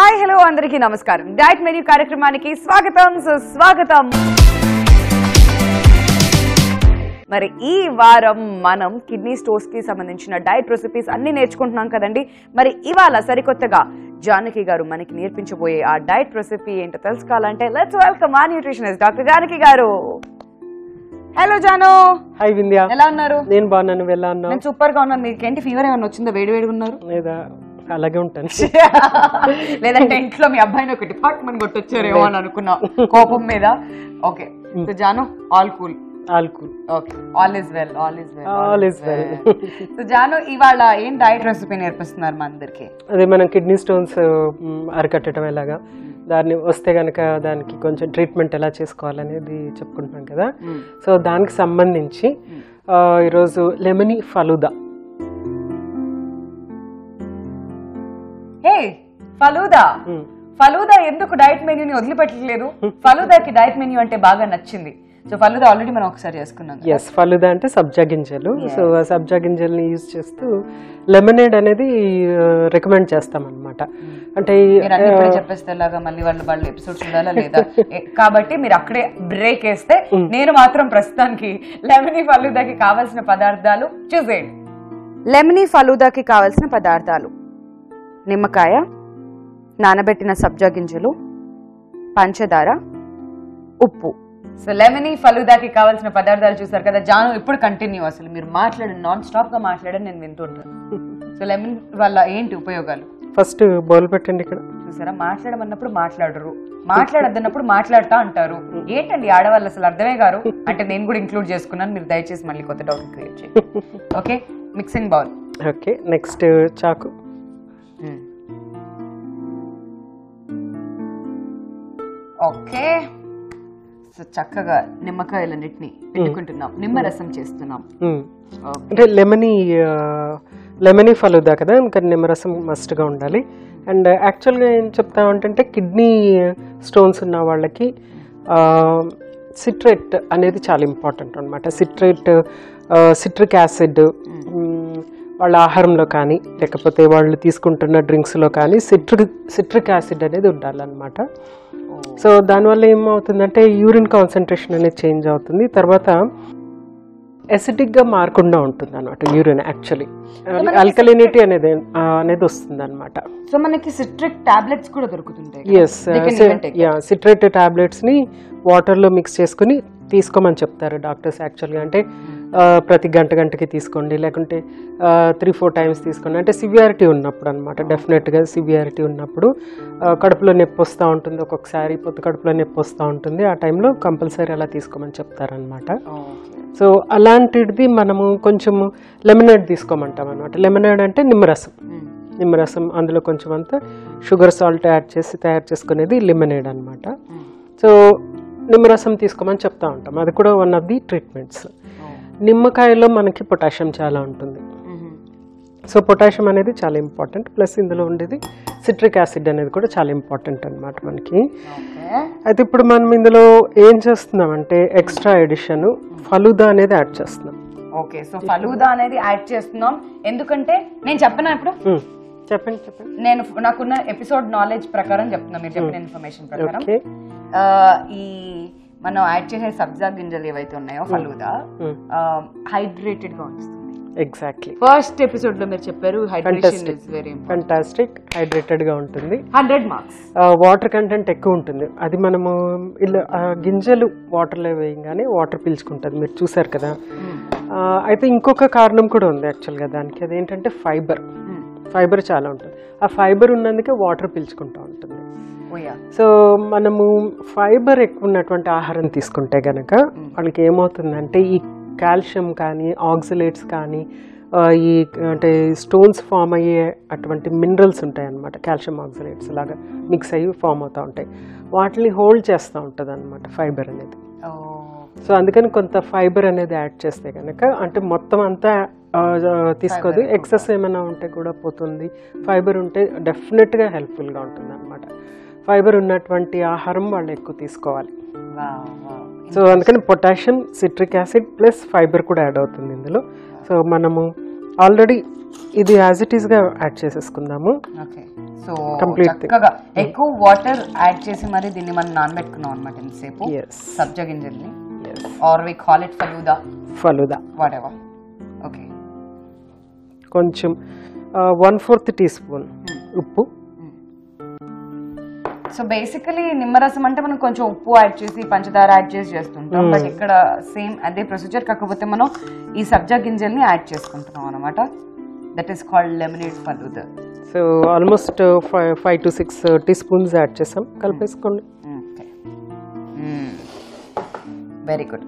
Hi hello అందరికీ నమస్కారం diet menu కార్యక్రమానికి స్వాగతం సుస్వాగతం మరి ఈ వారం మనం కిడ్నీ స్టోన్స్ కి సంబంధించిన డైట్ రెసిపీస్ అన్ని నేర్చుకుంటున్నాం కదండి మరి ఇవాళ సరికొత్తగా జానకి గారు మనకి నేర్పించబోయే ఆ డైట్ రెసిపీ ఏంటో తెలుసుకోవాలంటే లెట్స్ వెల్కమ్ ఆ nutritionist doctor Janaki garu hello Janu hi Vindhya ఎలా ఉన్నారు నేను బాగున్నాను నువ్వు ఎలా ఉన్నావు నేను సూపర్ గా ఉన్నాను మీకు ఏంటి ఫీవర్ ఏమైనా వచ్చిందో వేడి వేడిగా ఉన్నారు లేదా అలాగే ఉంటాను లేదంటే ఇంట్లో మీ అబ్బాయిని ఒక డిపార్ట్మెంట్ కొట్టొచ్చారేమో అని అనుకున్నా కోపం మీద okay so Janu all cool all cool okay all is well all is well All is well. So Janu ఇవాళ ఏం డైట్ రెసిపీ నేర్పిస్తున్నారు మా అందరికి అదే మనం కిడ్నీ స్టోన్స్ అరికట్టడం ఎలాగా దాన్ని వస్తే కనుక దానికి కొంచెం ట్రీట్మెంట్ ఎలా చేసుకోవాలనేది చెప్పుకుంటున్నాం కదా సో దానికి సంబంధించి ఆ, ఈరోజు లెమనీ ఫలుదా హే ఫలూదా ఫలూదా ఎందుకు డైట్ మెన్యూని వదిలిపెట్టలేదు ఫలూదాకి డైట్ మెన్యూ అంటే బాగా నచ్చింది సో ఫలూదా ఆల్రెడీ మనం ఒకసారి చేసుకున్నాం కదా. ఎస్ ఫలుదా అంటే సబ్జా గింజలు సో ఆ సబ్జా గింజల్ని యూజ్ చేస్తూ లెమనేడ్ అనేది రికమెండ్ చేస్తాం అనమాట అంటే ఈ- మీరు అన్ని ఇప్పుడే చెప్పేస్తే ఎలాగా మళ్ళీ వాళ్ళు వాళ్ళు ఎపిసోడ్ చూడాలా లేదా ఏ- కాబట్టి మీరు అక్కడే బ్రేక్ వేస్తే నేను మాత్రం ప్రస్తుతానికి లెమనీ ఫలూదాకి కావాల్సిన పదార్థాలు చూసేయండి లెమనీ ఫలూదాకి కావాల్సిన పదార్థాలు నిమ్మకాయ నానబెట్టిన సబ్జా గింజలు పంచదార ఉప్పు సో లెమనీ ఫలూదాకి కావాల్సిన పదార్థాలు చూసారు కదా జాను ఇప్పుడు కంటిన్యూ అసలు మీరు మాట్లాడండి నాన్ స్టాప్ గా మాట్లాడండి నేను వింటుంటాను సో లెమన్ వల్ల ఏంటి ఉపయోగాలు ఫస్ట్ బౌల్ పెట్టండి ఇక్కడ చూసారా మాట్లాడమన్నప్పుడు మాట్లాడరు మాట్లాడద్దన్నప్పుడు మాట్లాడతా అంటారు ఏంటండి ఆడవాళ్ళు అసలు అర్థమే గారు అంటే నేను కూడా ఇంక్లూడ్ చేసుకున్నాను మీరు దయచేసి మళ్ళీ కొత్త టాపిక్ క్రియేట్ చేయండి okay mixing bowl okay next చాకు ఓకే సో చక్కగా నిమ్మకాయలన్నిటిని పిండుకుంటున్నాం నిమ్మరసం చేస్తున్నాం మ్మ్. Okay. అంటే లెమనీ లెమనీ ఫలుదా కదా ఇంకా నిమ్మరసం మస్ట్గా ఉండాలి అండ్ యాక్చువల్గా ఏం చెప్తామంటే కిడ్నీ స్టోన్స్ ఉన్న వాళ్ళకి సిట్రేట్ అనేది చాలా ఇంపార్టెంట్ అనమాట సిట్రేట్ సిట్రిక్ యాసిడ్ వాళ్ళ ఆహారంలో కానీ లేకపోతే వాళ్ళు తీసుకుంటున్న డ్రింక్స్లో కానీ సిట్రిక్ సిట్రిక్ యాసిడ్ అనేది ఉండాలన్నమాట సో దానివల్ల ఏమవుతుందంటే యూరిన్ కాన్సన్ట్రేషన్ అనేది చేంజ్ అవుతుంది తర్వాత acidic గా మారకుండా ఉంటుంది అనమాట యూరిన్ యాక్చువల్లీ ఆల్కలినిటీ అనేది ఆ, అనేది వస్తుంది అనమాట సో మనకి సిట్రిక్ టాబ్లెట్స్ కూడా దొరుకుతుంటాయి ఎస్ యా సిట్రేట్ టాబ్లెట్స్ని వాటర్లో మిక్స్ చేసుకుని తీసుకోమని చెప్తారు డాక్టర్స్ యాక్చువల్గా అంటే ఆ, ప్రతి గంట గంటకి తీసుకోండి లేకుంటే త్రీ ఫోర్ టైమ్స్ తీసుకోండి అంటే సివియారిటీ ఉన్నప్పుడు అనమాట డెఫినెట్గా సివియారిటీ ఉన్నప్పుడు ఆ, కడుపులో నొప్పి వస్తూ ఉంటుంది ఒక్కొక్కసారి పొత్తు కడుపులో నొప్పి వస్తూ ఉంటుంది ఆ టైంలో కంపల్సరీ అలా తీసుకోమని చెప్తారనమాట సో అలాంటిది మనము కొంచెం లెమనేడ్ తీసుకోమంటాం అనమాట లెమనేడ్ అంటే నిమ్మరసం నిమ్మరసం అందులో కొంచెం అంతా షుగర్ సాల్ట్ యాడ్ చేసి తయారు చేసుకునేది లెమనేడ్ అనమాట సో నిమ్మరసం తీసుకోమని చెప్తా ఉంటాం అది కూడా వన్ ఆఫ్ ది ట్రీట్మెంట్స్ నిమ్మకాయలో మనకి పొటాషియం చాలా ఉంటుంది సో పొటాషియం అనేది చాలా ఇంపార్టెంట్ ప్లస్ ఇందులో ఉండేది సిట్రిక్ యాసిడ్ అనేది కూడా చాలా ఇంపార్టెంట్ అనమాట మనకి ఓకే అయితే ఇప్పుడు మనం ఇందులో ఏం చేస్తున్నామంటే ఎక్స్ట్రా ఎడిషన్ ఫలుదా అనేది యాడ్ చేస్తున్నాం ఓకే సో ఫలూదా అనేది యాడ్ చేస్తున్నాం ఎందుకంటే నేను చెప్పనా ఇప్పుడు మ్మ్. చెప్పండి చెప్పండి నేను నాకున్న ఎపిసోడ్ నాలెడ్జ్ ప్రకారం చెప్తున్నా మీరు చెప్పిన ఇన్ఫర్మేషన్ ప్రకారం ఓకే ఆ, ఈ మనం యాడ్ చేసే సబ్జా గింజలు ఏవైతే ఉన్నాయో ఫలూదా హైడ్రేటెడ్ గా ఉంచుతుంది ఎగ్జాక్ట్లీ ఫస్ట్ ఎపిసోడ్ లో మీరు చెప్పారు హైడ్రేషన్ ఇస్ వెరీ ఫంటాస్టిక్ హైడ్రేటెడ్గా ఉంటుంది హండ్రెడ్ మార్క్స్ వాటర్ కంటెంట్ ఎక్కువ ఉంటుంది అది మనము ఇలా ఆ గింజలు వాటర్లో వేయగానే వాటర్ పీల్చుకుంటుంది మీరు చూసారు కదా ఆ, అయితే ఇంకొక కారణం కూడా ఉంది యాక్చువల్గా దానికి అదేంటంటే ఫైబర్ ఫైబర్ చాలా ఉంటుంది ఆ ఫైబర్ ఉన్నందుకే వాటర్ పీల్చుకుంటూ ఉంటుంది ఓయా సో మనము ఫైబర్ ఎక్కువ ఉన్నటువంటి ఆహారం తీసుకుంటే గనక వాళ్ళకి ఏమవుతుందంటే ఈ కాల్షియం కానీ ఆక్సిలేట్స్ కానీ ఆ, ఈ అంటే స్టోన్స్ ఫామ్ అయ్యే అటువంటి మినరల్స్ ఉంటాయి అన్నమాట కాల్షియం ఆక్సిలేట్స్ లాగా మిక్స్ అయ్యి ఫామ్ అవుతూ ఉంటాయి వాటిని హోల్డ్ చేస్తూ ఉంటుంది అనమాట ఫైబర్ అనేది సో అందుకని కొంత ఫైబర్ అనేది యాడ్ చేస్తే కనుక అంటే మొత్తం అంతా ఆ, ఆ, తీసుకోదు ఎక్సెస్ ఏమైనా ఉంటే కూడా పోతుంది ఫైబర్ ఉంటే డెఫినెట్గా హెల్ప్ఫుల్గా ఉంటుంది అనమాట ఫైబర్ ఉన్నటువంటి ఆహారం వాళ్ళు ఎక్కువ తీసుకోవాలి సో అందుకని potassium citric acid plus fibre కూడా యాడ్ అవుతుంది ఇందులో సో మనము ఆల్రెడీ ఇది యాజ్ ఇట్ ఈస్గా యాడ్ చేసేసుకుందాము ఓకే సో Complete thing. చక్కగా ఎక్కువ వాటర్ యాడ్ చేసి మరి దీన్ని మనం నానబెట్టుకున్నాం అనమాట ఇంతసేపు ఎస్ సబ్జా గింజల్ని are we call it falooda falooda whatever okay కొంచెం వన్ ఫోర్త్ టీ స్పూన్ ఉప్పు సో బేసికలీ నిమ్మరసం అంటే మనం కొంచెం ఉప్పు యాడ్ చేసి పంచదార యాడ్ చేసి చేస్తుంటాం బట్ ఇక్కడ సేమ్ అదే ప్రొసీజర్ కాకపోతే మనం ఈ సబ్జా గింజల్ని యాడ్ చేసుకుంటున్నాం అనమాట that is called lemonade falooda so almost five five to six teaspoons add చేసాం కలిపేసుకోండి ఓకే వెరీ గుడ్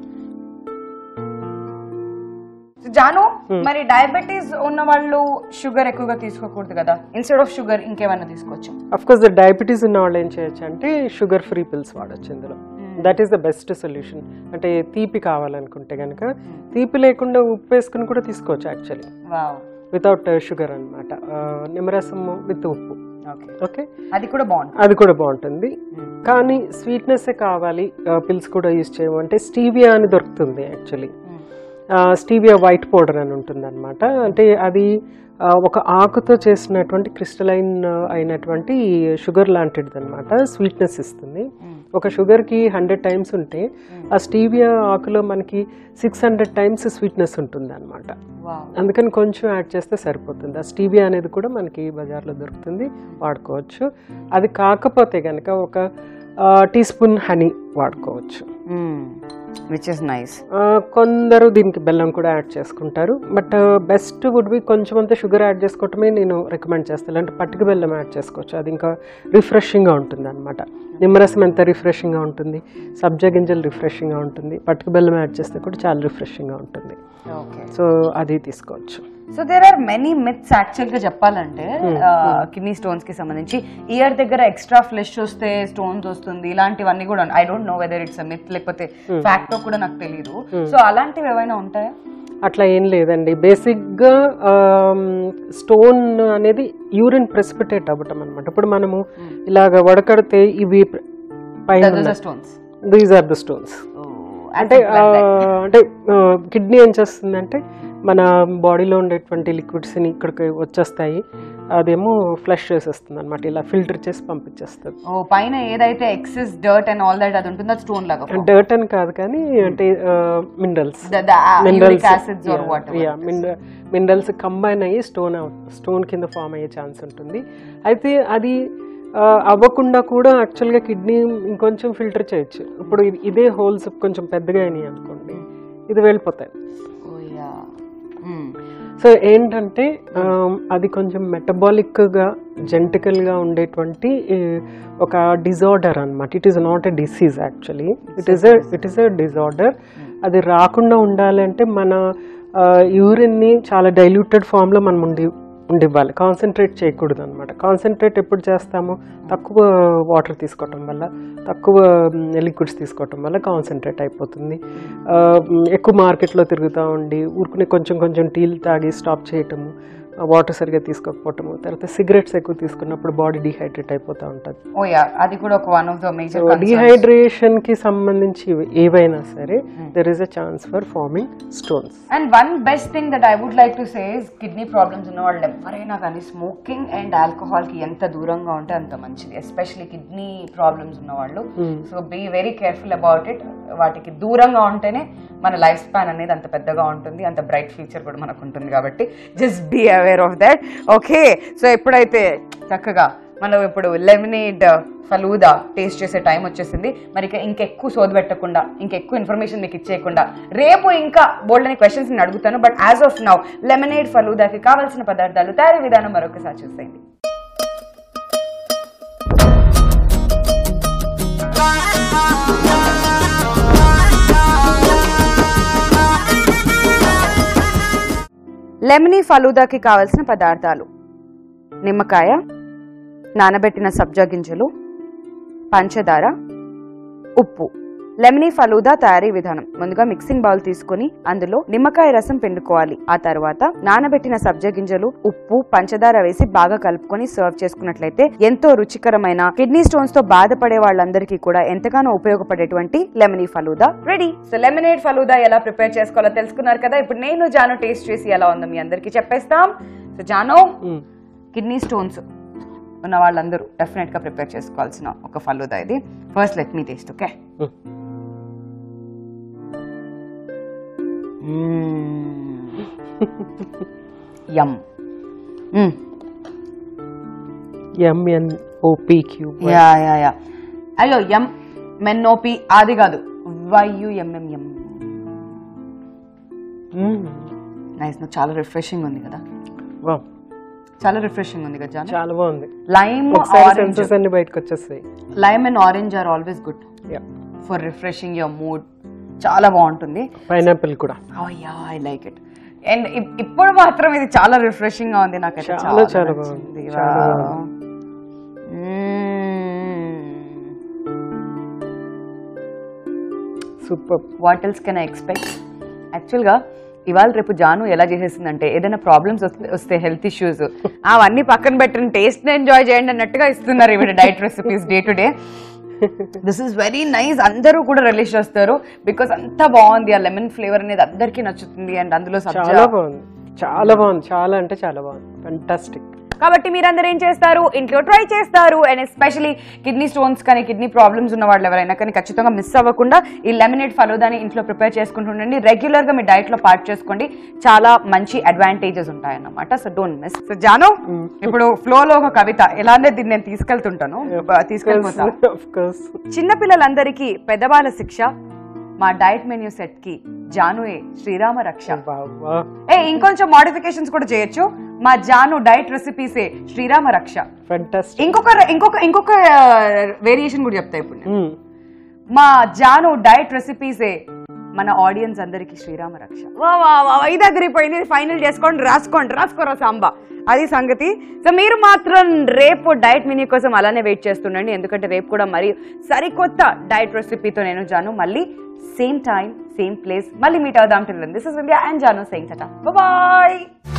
జాను మరి డయాబెటీస్ ఉన్న వాళ్ళు షుగర్ ఎక్కువగా తీసుకోకూడదు కదా ఇన్స్టెడ్ ఆఫ్ షుగర్ ఇంకేమైనా తీసుకోవచ్చు అఫ్ కోర్స్ డయాబెటీస్ ఉన్న వాళ్ళు ఏం చేయొచ్చు అంటే షుగర్ ఫ్రీ పిల్స్ వాడచ్చు ఇందులో that is the best solution అంటే తీపి కావాలనుకుంటే కనుక తీపి లేకుండా ఉప్పు వేసుకుని కూడా తీసుకోవచ్చు యాక్చువల్లీ వావ్ వితౌట్ షుగర్ అనమాట నిమ్మరసం విత్ ఉప్పు ఓకే ఓకే అది కూడా బాగుంటుంది అది కూడా బాగుంటుంది కానీ స్వీట్నెస్ పిల్స్ పిల్స్ కూడా యూజ్ చేయమంటే స్టీవియా అని దొరుకుతుంది యాక్చువల్లీ స్టీవియా వైట్ పౌడర్ అని ఉంటుంది అనమాట అంటే అది ఆ, ఒక ఆకుతో చేసినటువంటి క్రిస్టలైన్ అయినటువంటి షుగర్ లాంటిది అనమాట స్వీట్నెస్ ఇస్తుంది ఒక షుగర్కి హండ్రెడ్ టైమ్స్ ఉంటే ఆ స్టీవియా ఆకులో మనకి సిక్స్ హండ్రెడ్ టైమ్స్ స్వీట్నెస్ ఉంటుంది అనమాట వావ్ అందుకని కొంచెం యాడ్ చేస్తే సరిపోతుంది ఆ స్టీవియా అనేది కూడా మనకి బజార్లో దొరుకుతుంది వాడుకోవచ్చు అది కాకపోతే కనుక ఒక టీ స్పూన్ హనీ వాడుకోవచ్చు విచ్ ఇస్ నైస్ ఆ, కొందరు దీనికి బెల్లం కూడా యాడ్ చేసుకుంటారు బట్ బెస్ట్ వుడ్ బి కొంచెం అంతా షుగర్ యాడ్ చేసుకోవటమే నేను రికమెండ్ చేస్తాను అంటే పట్టుకు బెల్లం యాడ్ చేసుకోవచ్చు అది ఇంకా రిఫ్రెషింగ్గా ఉంటుంది అనమాట నిమ్మరసం ఎంత రిఫ్రెషింగ్గా ఉంటుంది సబ్జా గింజలు రిఫ్రెషింగ్గా ఉంటుంది పట్టుకు బెల్లం యాడ్ చేస్తే కూడా చాలా రిఫ్రెషింగ్గా ఉంటుంది ఓకే సో అది తీసుకోవచ్చు so there are many myths actual గా చెప్పాలంటే కిడ్నీ స్టోన్స్ కి సంబంధించి ఇయర్ దగ్గర ఎక్స్ట్రా ఫ్లెష్ వస్తే స్టోన్స్ వస్తుంది ఇలాంటివన్నీ కూడా I don't know whether it's myth లేకపోతే ఫ్యాక్ట్ కూడా నాకు తెలియదు సో అలాంటివి ఏమైనా ఉంటాయా అట్లా ఏం లేదండి బేసిక్గా స్టోన్ అనేది యూరిన్ ప్రెసిపిటేట్ అవ్వటం అనమాట ఇప్పుడు మనము ఇలాగ వడకడితే ఇవి ప్ర- పైన stones these are the stones అంటే ఆ, అంటే కిడ్నీ ఏం చేస్తుందంటే మన బాడీలో ఉండేటువంటి లిక్విడ్స్ని ఇక్కడికి వచ్చేస్తాయి అదేమో ఫ్లష్ చేసేస్తుంది అనమాట ఇలా ఫిల్టర్ చేసి పంపించేస్తుంది ఓ పైన ఏదైతే excess dirt and all that అది ఉంటుంది అది స్టోన్ లాగా డర్ట్ అని కాదు కానీ అంటే minerals uric minerals acids or what minerals combine అయ్యి స్టోన్ స్టోన్ కింద ఫామ్ అయ్యే ఛాన్స్ ఉంటుంది అయితే అది ఆ, అవ్వకుండా కూడా యాక్చువల్గా కిడ్నీ ఇంకొంచెం ఫిల్టర్ చేయొచ్చు ఇప్పుడు ఇది- ఇదే హోల్స్ కొంచెం పెద్దగా అయినాయి అనుకోండి ఇది వెళ్ళిపోతాయి సో ఏంటంటే ఆ, అది కొంచెం మెటబాలిక్గా జెంటికల్గా ఉండేటువంటి ఈ, ఒక డిజార్డర్ అనమాట it is not a disease actually it is it is a disorder అది రాకుండా ఉండాలి అంటే మన యూరిన్ని చాలా డైల్యూటెడ్ ఫామ్లో మనం ఉండి ఉండివ్వాలి కాన్సన్ట్రేట్ చేయకూడదు అనమాట కాన్సన్ట్రేట్ ఎప్పుడు చేస్తాము తక్కువ వాటర్ తీసుకోవటం వల్ల తక్కువ లిక్విడ్స్ తీసుకోవటం వల్ల కాన్సన్ట్రేట్ అయిపోతుంది ఆ, మ్, ఎక్కువ మార్కెట్లో తిరుగుతూ ఉండి ఊరుకునే కొంచెం కొంచెం టీలు తాగి స్టాప్ చేయటము వాటర్ సరిగా తీసుకోకపోవటము తర్వాత సిగరెట్స్ ఎక్కువ తీసుకున్నప్పుడు బాడీ డిహైడ్రేట్ అయిపోతూ ఉంటుంది ఓ యా అది కూడా ఒక one of the major dehydration కి సంబంధించి ఏవైనా సరే there is a chance for forming stones and one best thing that I would like to say is kidney problems ఉన్న వాళ్ళు ఎవరైనా కానీ స్మోకింగ్ అండ్ ఆల్కహాల్ కి ఎంత దూరంగా ఉంటే అంత మంచిది ఎస్పెషలీ కిడ్నీ ప్రాబ్లమ్స్ ఉన్న వాళ్ళు so be very careful about it వాటికి దూరంగా ఉంటేనే మన లైఫ్ స్పాన్ అనేది అంత పెద్దగా ఉంటుంది అంత బ్రైట్ ఫ్యూచర్ కూడా మనకు ఉంటుంది కాబట్టి just be aware of that okay so ఎప్పుడైతే చక్కగా మనం ఇప్పుడు లెమినేడ్ ఫలూదా టేస్ట్ చేసే టైం వచ్చేసింది మరి ఇక ఇంకెక్కువ సోది పెట్టకుండా ఇంకెక్కువ ఇన్ఫర్మేషన్ మీకు ఇచ్చేయకుండా రేపు ఇంకా బోల్డ్ అని క్వశ్చన్స్ నేను అడుగుతాను but as of now lemonade ఫలూదాకి కావాల్సిన పదార్థాలు తయారీ విధానం మరొకసారి చూసేయండి లెమనీ ఫలూదాకి కావలసిన పదార్థాలు నిమ్మకాయ నానబెట్టిన సబ్జా గింజలు పంచదార ఉప్పు లెమనీ ఫలూదా తయారీ విధానం ముందుగా మిక్సింగ్ బౌల్ తీసుకొని అందులో నిమ్మకాయ రసం పిండుకోవాలి ఆ తర్వాత నానబెట్టిన సబ్జా గింజలు ఉప్పు పంచదార వేసి బాగా కలుపుకొని సర్వ్ చేసుకున్నట్లయితే ఎంతో రుచికరమైన కిడ్నీ స్టోన్స్ తో బాధపడే వాళ్ళందరికీ కూడా ఎంతగానో ఉపయోగపడేటువంటి lemony falooda ready so lemonade falooda ఎలా ప్రిపేర్ చేసుకోవాలో తెలుసుకున్నారు కదా ఇప్పుడు నేను జాను టేస్ట్ చేసి ఎలా ఉందో మీ అందరికీ చెప్పేస్తాం సో జాను మ్మ్. కిడ్నీ స్టోన్స్ ఉన్న వాళ్ళందరూ డెఫినెట్ గా ప్రిపేర్ చేసుకోవాల్సిన ఒక ఫలూదా ఇది first let me taste okay hmm. Yum ఎంఎన్ ఓపీ క్యూబ్ యా యా యా అయ్యో ఎం మెన్నోపి అది కాదు వైయుఎంఎం ఎం నైస్ నాకు చాలా రిఫ్రెషింగ్ ఉంది కదా చాలా రిఫ్రెషింగ్ ఉంది కదా జాను చాలా బాగుంది లైమ్ ఒకసారి ఆరెంజ్ సెన్సెస్ అన్ని బయటకు వచ్చేస్తాయి lime and orange are always good yeah for refreshing your mood చాలా బాగుంటుంది పైనాపిల్ కూడా yeah I like it and ఇప్పుడు మాత్రం ఇది చాలా రిఫ్రెషింగ్ గా ఉంది నాకైతే చాలా, చాలా చాలా నచ్చింది. బాగుంది. చాలా Wow. మ్మ్. Super what else can I expect యాక్చువల్గా ఇవాళ రేపు జాను ఎలా చేసేసిందంటే ఏదైనా ప్రాబ్లమ్స్ వస్తే వస్తే హెల్త్ ఇష్యూస్ అవన్నీ పక్కన పెట్టిన టేస్ట్ ఎంజాయ్ చేయండి అన్నట్టుగా ఇస్తున్నారు ఈవిడ diet recipes day to day this is very nice అందరూ కూడా రిలీజ్ చేస్తారు బికాస్ అంతా బాగుంది ఆ లెమన్ ఫ్లేవర్ అనేది అందరికీ నచ్చుతుంది అండ్ అందులో చాలా సబ్జా బాగుంది చాలా బాగుంది చాలా అంటే చాలా బాగుంది ఫంటాస్టిక్ కాబట్టి మీరందరూ ఏం చేస్తారు ఇంట్లో ట్రై చేస్తారు అండ్ ఎస్పెషలీ కిడ్నీ స్టోన్స్ కానీ కిడ్నీ ప్రాబ్లమ్స్ ఉన్న వాళ్ళు ఎవరైనా కానీ ఖచ్చితంగా మిస్ అవ్వకుండా ఈ లెమినేట్ ఫలూదాని ఇంట్లో ప్రిపేర్ చేసుకుంటుండండి రెగ్యులర్ గా మీ డైట్ లో పార్ట్ చేసుకోండి చాలా మంచి అడ్వాంటేజెస్ ఉంటాయన్నమాట so don't miss so Jaanu ఇప్పుడు ఫ్లో లో ఒక కవిత ఎలానే దీన్ని నేను తీసుకెళ్తుంటాను బ- తీసుకెళ్ళిపోతా ఆఫ్ కోర్స్ చిన్నపిల్లలందరికీ పెద్దవాళ్ళ శిక్ష మా డైట్ మెన్యూ సెట్ కి జానుయే శ్రీరామ రక్ష బాబా ఏ ఇంకొంచెం మోడిఫికేషన్స్ కూడా చేయొచ్చు మా జాను డైట్ రెసిపీసే శ్రీరామ రక్ష ఫంటాస్టిక్ ఇంకొక ఇంకొక ఇంకొక వేరియేషన్ కూడా చెప్తా ఇప్పుడు నేను. మ్మ్. మా జాను డైట్ రెసిపీసే మన ఆడియన్స్ అందరికి శ్రీరామ రక్ష వా వా వా వా, ఇది అదిరిపోయింది ఫైనల్ చేసుకోండి రాసుకోండి రాసుకోరా సాంబా అది సంగతి సో మీరు మాత్రం రేపు డైట్ మెన్యూ కోసం అలానే వెయిట్ చేస్తుండండి ఎందుకంటే రేపు కూడా మరి సరికొత్త డైట్ రెసిపీతో నేను జాను మళ్ళీ సేమ్ టైం సేమ్ ప్లేస్ మళ్ళీ మీట్ అవుదాం till this is India and Jaanu saying bye